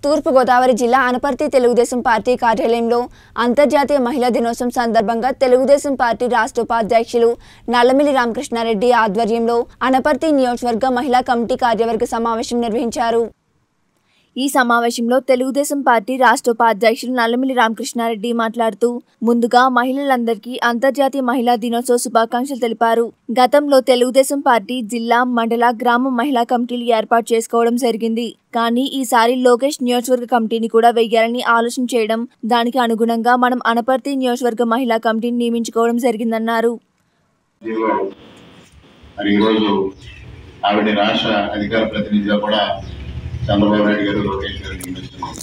తూర్పుగోదావరి జిల్లా అనపర్తి తెలుగుదేశం పార్టీ కార్యాలయంలో అంతర్జాతీయ మహిళా దినోత్సవం సందర్భంగా తెలుగుదేశం పార్టీ రాష్ట్ర ఉపాధ్యక్షులు నల్లమిల్లి రామకృష్ణారెడ్డి ఆధ్వర్యంలో అనపర్తి నియోజకవర్గ మహిళా కమిటీ కార్యవర్గ సమావేశం నిర్వహించారు ఈ సమావేశంలో తెలుగుదేశం పార్టీ రాష్ట్ర ఉపాధ్యక్షులు నల్లమిల్లి రామకృష్ణారెడ్డి మాట్లాడుతూ ముందుగా మహిళలందరికీ అంతర్జాతీయ మహిళా దినోత్సవ శుభాకాంక్షలు తెలిపారు గతంలో తెలుగుదేశం పార్టీ జిల్లా మండల గ్రామ మహిళా కమిటీలు ఏర్పాటు చేసుకోవడం జరిగింది కానీ ఈసారి లోకేష్ నియోజకవర్గ కమిటీని కూడా వెయ్యాలని ఆలోచన చేయడం దానికి అనుగుణంగా మనం అనపర్తి నియోజకవర్గ మహిళా కమిటీని నియమించుకోవడం జరిగిందన్నారు ఇదిగో మరి ఈరోజు ఆవిడ రాష్ట్ర అధికార ప్రతినిధిగా కూడా చంద్రబాబు నాయుడు గారు లోకేష్ గారు నియమిస్తున్నారు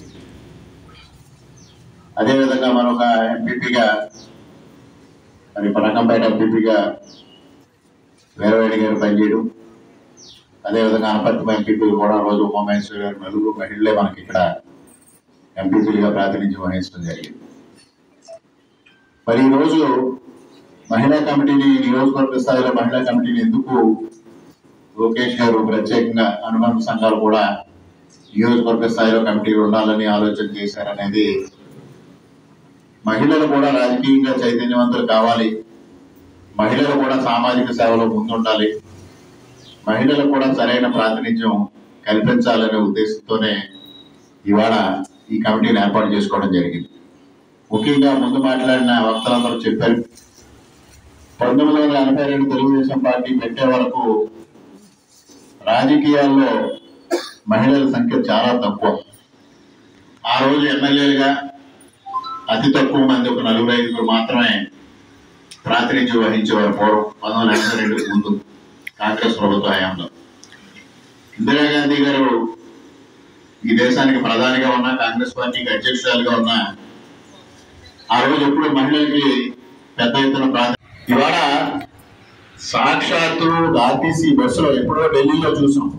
అదేవిధంగా మరొక ఎంపీపీగా మరి పనకంపేట ఎంపీపీగా వీరవేడి గారు పనిచేయడం అదేవిధంగా అనపర్తి ఎంపీపీ కూడా రోజు ఉమామహేశ్వరి గారు నలుగురు మహిళలే మనకి ఇక్కడ ఎంపీపీలుగా ప్రాతినిధ్యం వహించడం జరిగింది మరి ఈరోజు మహిళా కమిటీని నియోజకవర్గ స్థాయిలో మహిళా కమిటీని ఎందుకు లోకేష్ గారు ప్రత్యేకంగా అనుబంధ సంఘాలు కూడా నియోజకవర్గ స్థాయిలో కమిటీలు ఉండాలని ఆలోచన చేశారనేది మహిళలు కూడా రాజకీయంగా చైతన్యవంతులు కావాలి మహిళలు కూడా సామాజిక సేవలో ముందుండాలి మహిళలకు కూడా సరైన ప్రాతినిధ్యం కల్పించాలనే ఉద్దేశంతోనే ఇవాళ ఈ కమిటీని ఏర్పాటు చేసుకోవడం జరిగింది ముఖ్యంగా ముందు మాట్లాడిన వక్తలందరూ చెప్పారు పంతొమ్మిది వందల ఎనభై రెండు తెలుగుదేశం పార్టీ పెట్టే వరకు రాజకీయాల్లో మహిళల సంఖ్య చాలా తక్కువ ఆ రోజు ఎమ్మెల్యేలుగా అతి తక్కువ మంది ఒక నలుగురు ఐదుగురు మాత్రమే ప్రాతినిధ్యం వహించేవారు పూర్వం పంతొమ్మిది వందల ఎనభై రెండుకి ముందు కాంగ్రెస్ ప్రభుత్వ హయాంలో ఇందిరాగాంధీ గారు ఈ దేశానికి ప్రధానిగా ఉన్న కాంగ్రెస్ పార్టీకి అధ్యక్షురాలుగా ఉన్న ఆ రోజు ఎప్పుడు మహిళలకి పెద్ద ఎత్తున ప్రాధాన్యత ఇవాళ సాక్షాత్తు ఆర్టీసీ బస్సులో ఎప్పుడో ఢిల్లీలో చూసాం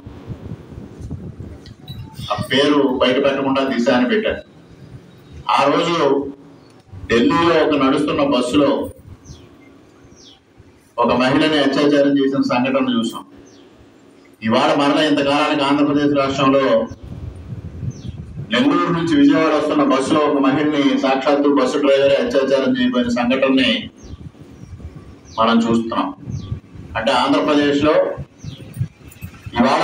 ఆ పేరు బయట పెట్టకుండా దిశ అని పెట్టారు ఆ రోజు ఢిల్లీలో ఒక నడుస్తున్న బస్సులో ఒక మహిళని అత్యాచారం చేసిన సంఘటన చూసాం ఇవాళ మరలా ఇంతకాలానికి ఆంధ్రప్రదేశ్ రాష్ట్రంలో నెల్లూరు నుంచి విజయవాడ వస్తున్న బస్సులో ఒక మహిళని సాక్షాత్తు బస్సు డ్రైవర్ అత్యాచారం చేయబోయిన సంఘటనని మనం చూస్తున్నాం అంటే ఆంధ్రప్రదేశ్ లో ఇవాళ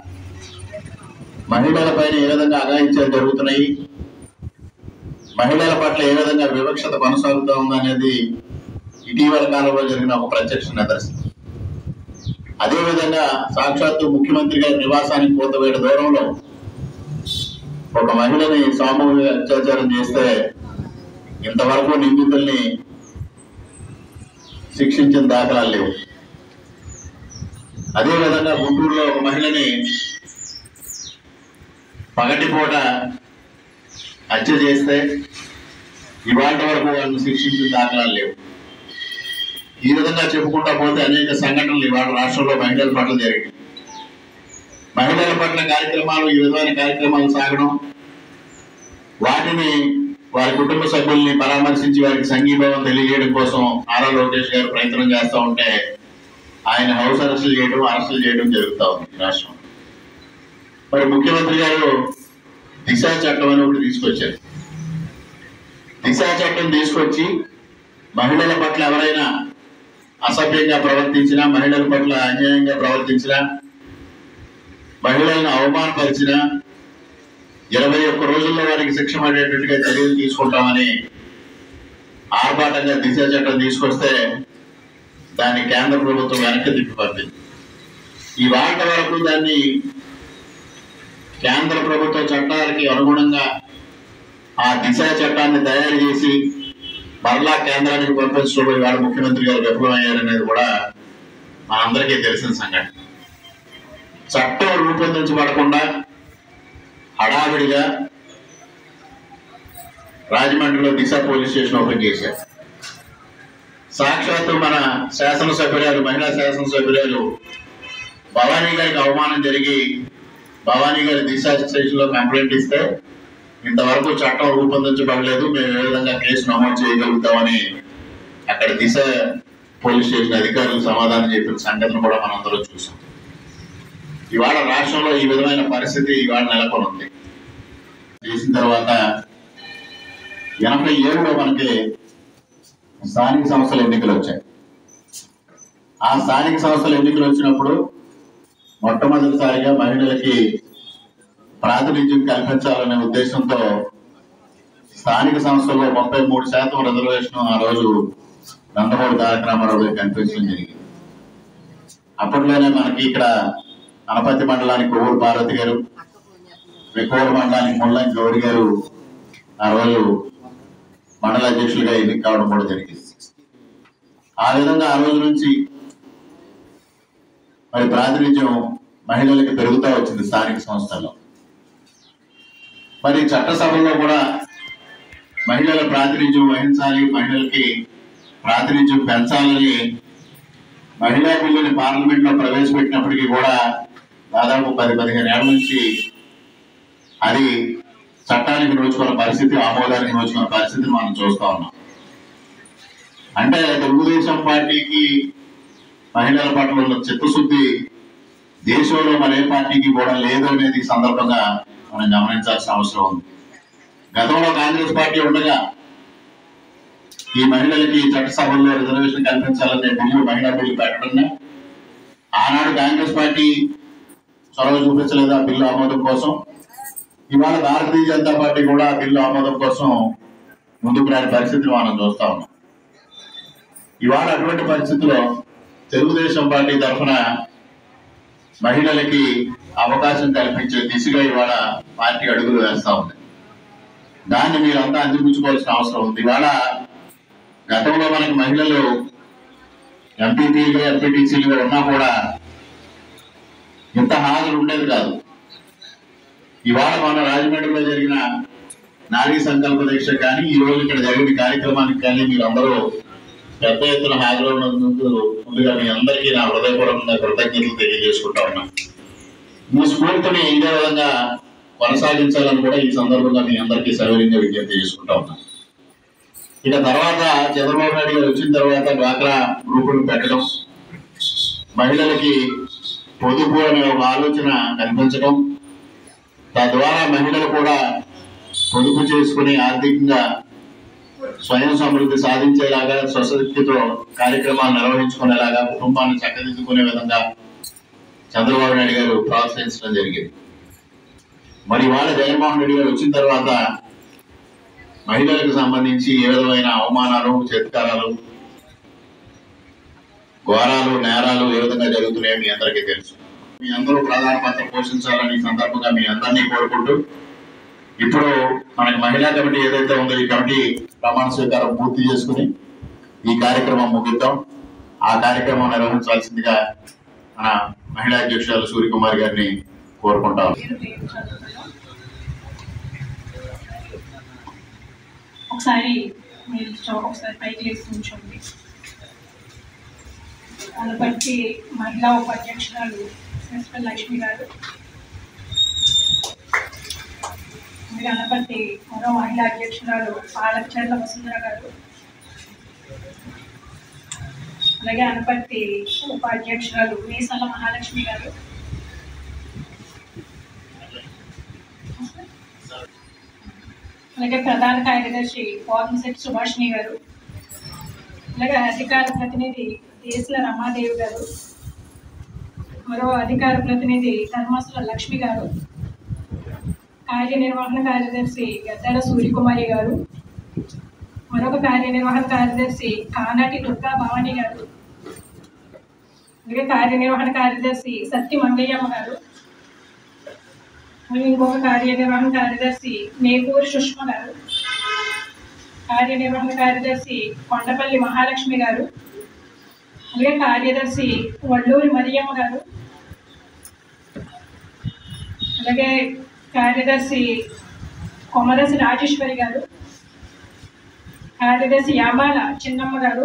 మహిళల పైన ఏ విధంగా అఘాయిత్యాలు జరుగుతున్నాయి మహిళల పట్ల ఏ విధంగా వివక్షత కొనసాగుతూ ఉందనేది ఇటీవల కాలంలో జరిగిన ఒక ప్రత్యక్ష నిదర్శనం అదేవిధంగా సాక్షాత్తు ముఖ్యమంత్రి గారి నివాసానికి పోతవేట దూరంలో ఒక మహిళని సామూహిక అత్యాచారం చేస్తే ఇంతవరకు నిందితుల్ని శిక్షించిన దాఖలాలు లేవు అదేవిధంగా గుంటూరులో ఒక మహిళని పగటిపూట హత్య చేస్తే ఇవాళ వరకు వాళ్ళని శిక్షించిన దాఖలాలు లేవు ఈ విధంగా చెప్పుకుంటా పోతే అనేక సంఘటనలు ఇవాళ రాష్ట్రంలో మహిళల పట్ల జరిగాయి మహిళల పట్ల కార్యక్రమాలు ఈ విధమైన కార్యక్రమాలు సాగడం వాటిని వారి కుటుంబ సభ్యుల్ని పరామర్శించి వారికి సంఘీభావం తెలియజేయడం కోసం నారా లోకేష్ గారు ప్రయత్నం చేస్తూ ఉంటే ఆయన హౌస్ అరెస్టులు చేయడం అరెస్టులు చేయడం జరుగుతూ ఉంది ఈ రాష్ట్రం మరి ముఖ్యమంత్రి గారు దిశ చట్టం అని ఒకటి తీసుకొచ్చారు దిశ చట్టం తీసుకొచ్చి మహిళల పట్ల ఎవరైనా అసభ్యంగా ప్రవర్తించినా మహిళల పట్ల అన్యాయంగా ప్రవర్తించినా మహిళలను అవమానపరిచినా ఇరవై ఒక్క రోజుల్లో వారికి శిక్ష పడేటట్టుగా చర్యలు తీసుకుంటామని ఆర్భాటంగా దిశ చట్టం తీసుకొస్తే దాన్ని కేంద్ర ప్రభుత్వం వెనక్కి తిప్పి పంపింది ఈ వాట వరకు దాన్ని కేంద్ర ప్రభుత్వ చట్టాలకి అనుగుణంగా ఆ దిశ చట్టాన్ని తయారు చేసి మరలా కేంద్రానికి పంపించడం ఇవాళ ముఖ్యమంత్రి గారు విఫలమయ్యారనేది కూడా మనందరికీ తెలిసిన సంఘటన చట్టం రూపొందించబడకుండా హడావిడిగా రాజమండ్రిలో దిశ పోలీస్ స్టేషన్ ఓపెన్ చేశారు సాక్షాత్తు మన శాసనసభ్యురాలు మహిళా శాసనసభ్యురాలు భవానీ గారికి అవమానం జరిగి భవానీ గారి దిశ స్టేషన్ లో కంప్లైంట్ ఇస్తే ఇంతవరకు చట్టం రూపొందించబడలేదు మేము ఏ విధంగా కేసు నమోదు చేయగలుగుతామని అక్కడ దిశ పోలీస్ స్టేషన్ అధికారులు సమాధానం చెప్పిన సంఘటన కూడా మనందరం చూసాం ఇవాళ రాష్ట్రంలో ఈ విధమైన పరిస్థితి ఇవాళ నెలకొని ఉంది చేసిన తర్వాత ఎనభై ఏడులో మనకి స్థానిక సంస్థల ఎన్నికలు వచ్చాయి ఆ స్థానిక సంస్థల ఎన్నికలు వచ్చినప్పుడు మొట్టమొదటిసారిగా మహిళలకి ప్రాతినిధ్యం కల్పించాలనే ఉద్దేశంతో స్థానిక సంస్థల్లో ముప్పై మూడు శాతం రిజర్వేషన్ ఆ రోజు నందమూరి తారక రామారావు గారు కనిపించడం జరిగింది అప్పట్లోనే మనకి ఇక్కడ అనపతి మండలానికి కొవ్వూరు పార్వతి గారు వెకోవూరు మండలానికి ముల్లం గౌరి గారు ఆ రోజు మండల అధ్యక్షులుగా ఎన్నిక కావడం కూడా జరిగింది ఆ విధంగా ఆ రోజు నుంచి మరి ప్రాతినిధ్యం మహిళలకు పెరుగుతూ వచ్చింది స్థానిక సంస్థల్లో మరి చట్టసభల్లో కూడా మహిళల ప్రాతినిధ్యం వహించాలి మహిళలకి ప్రాతినిధ్యం పెంచాలని మహిళా బిల్లుని పార్లమెంట్ లో ప్రవేశపెట్టినప్పటికీ కూడా దాదాపు పది పదిహేను ఏళ్ల నుంచి అది చట్టానికి నోచుకున్న పరిస్థితి ఆమోదానికి నోచుకున్న పరిస్థితిని మనం చూస్తా ఉన్నాం అంటే తెలుగుదేశం పార్టీకి మహిళల పట్ల ఉన్న చిత్తశుద్ధి దేశంలో మరే పార్టీకి కూడా లేదు అనేది ఈ సందర్భంగా మనం గమనించాల్సిన అవసరం ఉంది గతంలో కాంగ్రెస్ పార్టీ ఉండగా ఈ మహిళలకి చట్టసభల్లో రిజర్వేషన్ కల్పించాలనే బిల్లు మహిళా బిల్లు పెట్టడం ఆనాడు కాంగ్రెస్ పార్టీ చొరవ చూపించలేదు ఆ బిల్లు ఆమోదం కోసం ఇవాళ భారతీయ జనతా పార్టీ కూడా ఆ బిల్లు ఆమోదం కోసం ముందుకు రాని పరిస్థితిని మనం చూస్తా ఉన్నాం ఇవాళ అటువంటి పరిస్థితిలో తెలుగుదేశం పార్టీ తరఫున మహిళలకి అవకాశం కల్పించే దిశగా ఇవాళ పార్టీ అడుగులు వేస్తా ఉంది దాన్ని మీరంతా అందిపుచ్చుకోవాల్సిన అవసరం ఉంది ఇవాళ గతంలో మనకి మహిళలు ఎంపీపీలు ఎంపీటీసీలుగా ఉన్నా కూడా ఇంత హాజరు ఉండేది కాదు ఇవాళ మన రాజమండ్రిలో జరిగిన నారీ సంకల్ప దీక్ష కానీ ఈ రోజు ఇక్కడ జరిగిన కార్యక్రమానికి కానీ మీరందరూ పెద్ద ఎత్తున హాజరైనందుకు ముందుగా మీ అందరికీ నా హృదయపూర్వకంగా కృతజ్ఞతలు తెలియజేసుకుంటా ఉన్నా మీ స్ఫూర్తిని ఇదే విధంగా కొనసాగించాలని కూడా ఈ సందర్భంగా మీ అందరికీ సౌకర్యంగా విజ్ఞప్తి చేసుకుంటా ఉన్నా ఇక తర్వాత చంద్రబాబు నాయుడు గారు వచ్చిన తర్వాత డ్వాక్రా గ్రూపులు పెట్టడం మహిళలకి పొదుపు అనే ఒక ఆలోచన కల్పించడం తద్వారా మహిళలు కూడా పొదుపు చేసుకుని ఆర్థికంగా స్వయం సమృద్ధి సాధించేలాగా స్వశక్తితో కార్యక్రమాలు నిర్వహించుకునేలాగా కుటుంబాన్ని చక్కదిద్దుకునే విధంగా చంద్రబాబు నాయుడు గారు ప్రోత్సహించడం జరిగింది మరి వాళ్ళ జగన్మోహన్ రెడ్డి గారు వచ్చిన తర్వాత మహిళలకు సంబంధించి ఏ విధమైన అవమానాలు చేత్కారాలు ఘోరాలు నేరాలు ఏ విధంగా జరుగుతున్నాయో మీ అందరికీ తెలుసు మీ అందరూ ప్రధాన పాత్ర పోషించాలని ఈ సందర్భంగా మీ అందరినీ కోరుకుంటూ ఇప్పుడు మనకి మహిళా కమిటీ ఏదైతే ఉందో ఈ కమిటీ ప్రమాణ స్వీకారం పూర్తి చేసుకుని ఈ కార్యక్రమం ముగిద్దాం ఆ కార్యక్రమం నిర్వహించాల్సిందిగా మన మహిళా అధ్యక్షురాలు సూర్యకుమార్ గారిని కోరుకుంటాం ఒకసారి మీరు చౌ- ఒకసారి పైకి లేసి ఉంచండి బట్టి మహిళా ఉపాధ్యక్షురాలు ప్రిన్సిపల్ లక్ష్మి గారు మీరు అనబట్టి మరో మహిళా అధ్యక్షురాలు పాలచర్ల వసుంధర గారు అలాగే అనపర్తి ఉపాధ్యక్షురాలు మీసాల మహాలక్ష్మి గారు అలాగే ప్రధాన కార్యదర్శి పోతంశెట్టి సుభాషిణి గారు అలాగే అధికార ప్రతినిధి దేశల రమాదేవి గారు మరో అధికార ప్రతినిధి ధర్మాసుల లక్ష్మి గారు కార్యనిర్వహణ కార్యదర్శి గద్దాల సూర్యకుమారి గారు మరొక కార్యనిర్వహణ కార్యదర్శి కానాటి దుర్గా భవాని గారు అలాగే కార్యనిర్వహణ కార్యదర్శి సత్య మంగయ్యమ్మ గారు మరియు ఇంకొక కార్యనిర్వహణ కార్యదర్శి నేపూరి సుష్మ గారు కార్యనిర్వహణ కార్యదర్శి కొండపల్లి మహాలక్ష్మి గారు అలాగే కార్యదర్శి వల్లూరి మరియమ్మ గారు అలాగే కార్యదర్శి కొమరసి రాజేశ్వరి గారు కార్యదర్శి యామాల చిన్నమ్మ గారు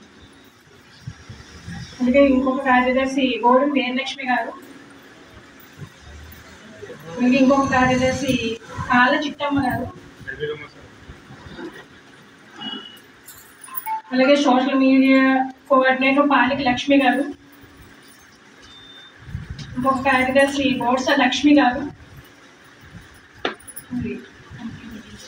అలాగే ఇంకొక కార్యదర్శి గోడు వీరలక్ష్మి గారు అలాగే ఇంకొక కార్యదర్శి కాల చిట్టమ్మ గారు అలాగే social media coordinator Palika Lakshmi గారు ఇంకొక కార్యదర్శి బోర్స లక్ష్మి గారు కంప్లైంట్